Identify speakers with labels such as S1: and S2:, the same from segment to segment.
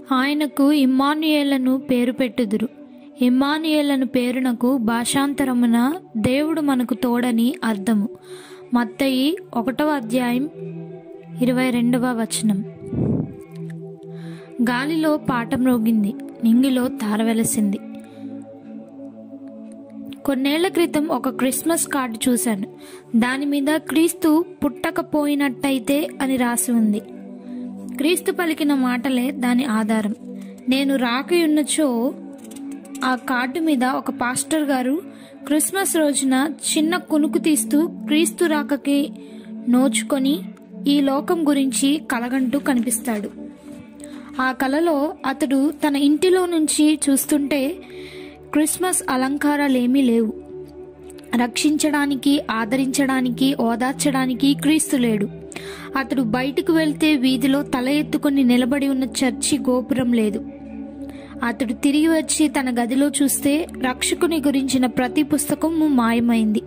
S1: ఆయనకు ఇమ్మానుయేలను పేరు పెట్టుదురు ఇమ్మానుయేలను పేరునకు భాషాంతరమున దేవుడు మనకు తోడని అర్థము మత్తయి ఒకటవ అధ్యాయం ఇరవై రెండవ వచనం గాలిలో పాట మ్రోగింది నింగిలో తార వెలసింది కొన్నేళ్ల క్రితం ఒక క్రిస్మస్ కార్డు చూశాను దాని మీద క్రీస్తు పుట్టకపోయినట్టయితే అని రాసి ఉంది క్రీస్తు పలికిన మాటలే దాని ఆధారం నేను రాకయున్నచో ఆ కార్డు మీద ఒక పాస్టర్ గారు క్రిస్మస్ రోజున చిన్న కునుకు తీస్తూ క్రీస్తు రాకకి నోచుకొని ఈ లోకం గురించి కలగంటూ కనిపిస్తాడు ఆ కలలో అతడు తన ఇంటిలో నుంచి చూస్తుంటే క్రిస్మస్ అలంకారాలేమీ లేవు రక్షించడానికి ఆదరించడానికి ఓదార్చడానికి క్రీస్తు లేడు అతడు బయటకు వెళ్తే వీధిలో తల ఎత్తుకొని నిలబడి ఉన్న చర్చి గోపురం లేదు అతడు తిరిగి వచ్చి తన గదిలో చూస్తే రక్షకుని గురించిన ప్రతి పుస్తకం మాయమైంది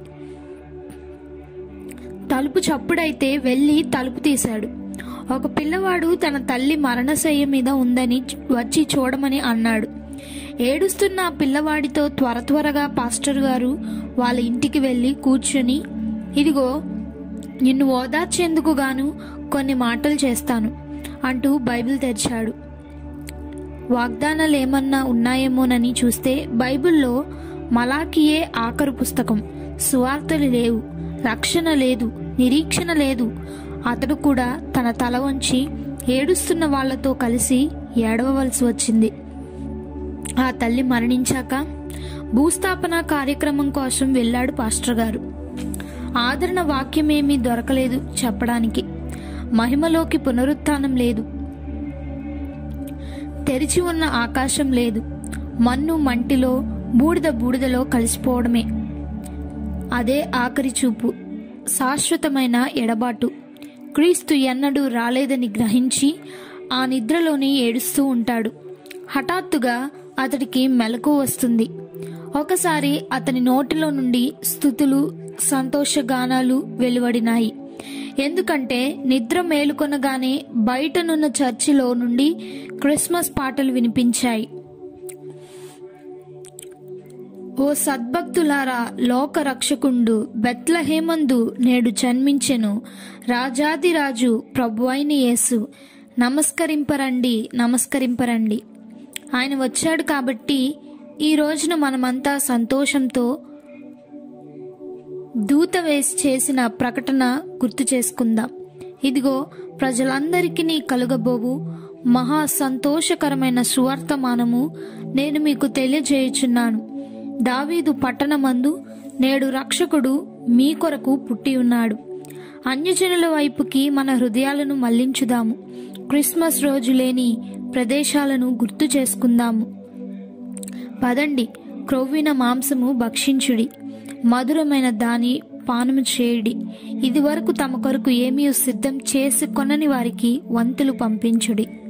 S1: తలుపు చప్పుడైతే వెళ్ళి తలుపు తీశాడు ఒక పిల్లవాడు తన తల్లి మరణశయ్య మీద ఉందని వచ్చి చూడమని అన్నాడు ఏడుస్తున్న ఆ పిల్లవాడితో త్వర త్వరగా పాస్టర్ గారు వాళ్ళ ఇంటికి వెళ్ళి కూర్చొని ఇదిగో నిన్ను ఓదార్చేందుకు గాను కొన్ని మాటలు చేస్తాను అంటూ బైబిల్ తెరిచాడు వాగ్దానాలు ఏమన్నా ఉన్నాయేమోనని చూస్తే బైబిల్లో మలాకియే ఆఖరు పుస్తకం సువార్తలు లేవు రక్షణ లేదు నిరీక్షణ లేదు అతడు కూడా తన తల వంచి ఏడుస్తున్న వాళ్లతో కలిసి ఏడవవలసి వచ్చింది ఆ తల్లి మరణించాక భూస్థాపన కార్యక్రమం కోసం వెళ్ళాడు పాస్టర్ గారు ఆదరణ వాక్యమేమీ దొరకలేదు చెప్పడానికి మహిమలోకి పునరుత్థానం లేదు తెరిచి ఉన్న ఆకాశం లేదు మన్ను మంటిలో బూడిద బూడిదలో కలిసిపోవడమే అదే ఆఖరి చూపు శాశ్వతమైన ఎడబాటు క్రీస్తు ఎన్నడూ రాలేదని గ్రహించి ఆ నిద్రలోనే ఏడుస్తూ ఉంటాడు హఠాత్తుగా అతడికి మెలకు వస్తుంది ఒకసారి అతని నోటిలో నుండి స్థుతులు సంతోషగానాలు వెలువడినాయి ఎందుకంటే నిద్ర మేలుకొనగానే బయటనున్న చర్చిలో నుండి క్రిస్మస్ పాటలు వినిపించాయి ఓ సద్భక్తులారా లోక రక్షకుండు బెత్లహేమందు నేడు జన్మించెను రాజాదిరాజు ప్రభు అయిన యేసు నమస్కరింపరండి నమస్కరింపరండి ఆయన వచ్చాడు కాబట్టి ఈ రోజున మనమంతా సంతోషంతో దూత వేసి చేసిన ప్రకటన గుర్తు చేసుకుందాం ఇదిగో ప్రజలందరికీ కలుగబోవు మహా సంతోషకరమైన సువర్తమానము నేను మీకు తెలియజేయుచున్నాను దావీదు పట్టణమందు నేడు రక్షకుడు మీ కొరకు పుట్టి ఉన్నాడు అన్యజనుల వైపుకి మన హృదయాలను మళ్లించుదాము క్రిస్మస్ రోజు లేని ప్రదేశాలను గుర్తు చేసుకుందాము పదండి క్రొవ్విన మాంసము భక్షించుడి మధురమైన దాని పానము చేయుడి ఇది వరకు తమ కొరకు ఏమీ సిద్ధం చేసి కొనని వారికి వంతులు పంపించుడి